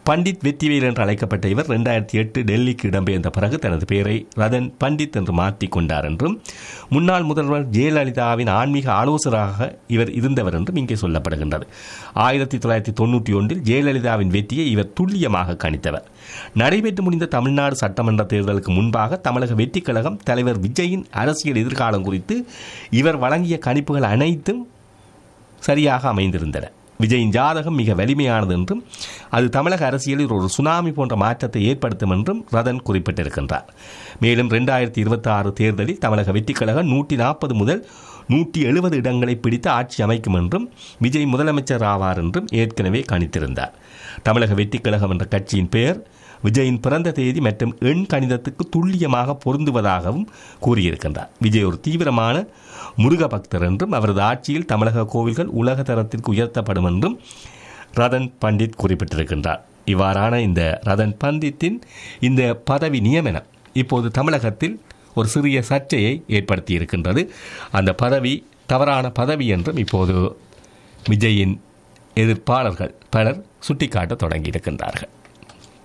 பண்டித் வெற்றிவேல் என்று அழைக்கப்பட்ட இவர் ரெண்டாயிரத்தி எட்டு டெல்லிக்கு இடம்பெயர்ந்த பிறகு தனது பெயரை ரதன் பண்டித் என்று மாற்றிக் கொண்டார் என்றும் முன்னாள் முதல்வர் ஜெயலலிதாவின் ஆன்மீக ஆலோசகராக இவர் இருந்தவர் என்றும் இங்கே சொல்லப்படுகின்றது ஆயிரத்தி தொள்ளாயிரத்தி தொண்ணூற்றி ஒன்றில் ஜெயலலிதாவின் வெற்றியை இவர் துல்லியமாக கணித்தவர் நடைபெற்று முடிந்த தமிழ்நாடு சட்டமன்ற தேர்தலுக்கு முன்பாக தமிழக வெற்றிக் கழகம் தலைவர் விஜயின் அரசியல் எதிர்காலம் குறித்து இவர் வழங்கிய கணிப்புகள் அனைத்தும் சரியாக அமைந்திருந்தன விஜயின் ஜாதகம் மிக வலிமையானது என்றும் அது தமிழக அரசியலில் ஒரு சுனாமி போன்ற மாற்றத்தை ஏற்படுத்தும் என்றும் ரதன் குறிப்பிட்டிருக்கின்றார் மேலும் ரெண்டாயிரத்தி இருபத்தி ஆறு தேர்தலில் தமிழக வெற்றிக் கழகம் நூற்றி நாற்பது முதல் நூற்றி எழுபது இடங்களை பிடித்து ஆட்சி அமைக்கும் என்றும் விஜய் முதலமைச்சர் ஆவார் என்றும் ஏற்கனவே கணித்திருந்தார் தமிழக வெற்றிக் கழகம் என்ற கட்சியின் பெயர் விஜயின் பிறந்த தேதி மற்றும் எண் கணிதத்துக்கு துல்லியமாக பொருந்துவதாகவும் கூறியிருக்கின்றார் விஜய் ஒரு தீவிரமான முருக பக்தர் என்றும் அவரது ஆட்சியில் தமிழக கோவில்கள் உலக தரத்திற்கு உயர்த்தப்படும் என்றும் ரதன் பண்டித் குறிப்பிட்டிருக்கின்றார் இவ்வாறான இந்த ரதன் பண்டித்தின் இந்த பதவி நியமனம் இப்போது தமிழகத்தில் ஒரு சிறிய சர்ச்சையை ஏற்படுத்தி இருக்கின்றது அந்த பதவி தவறான பதவி என்றும் இப்போது விஜயின் எதிர்ப்பாளர்கள் பலர் சுட்டிக்காட்ட தொடங்கியிருக்கின்றார்கள்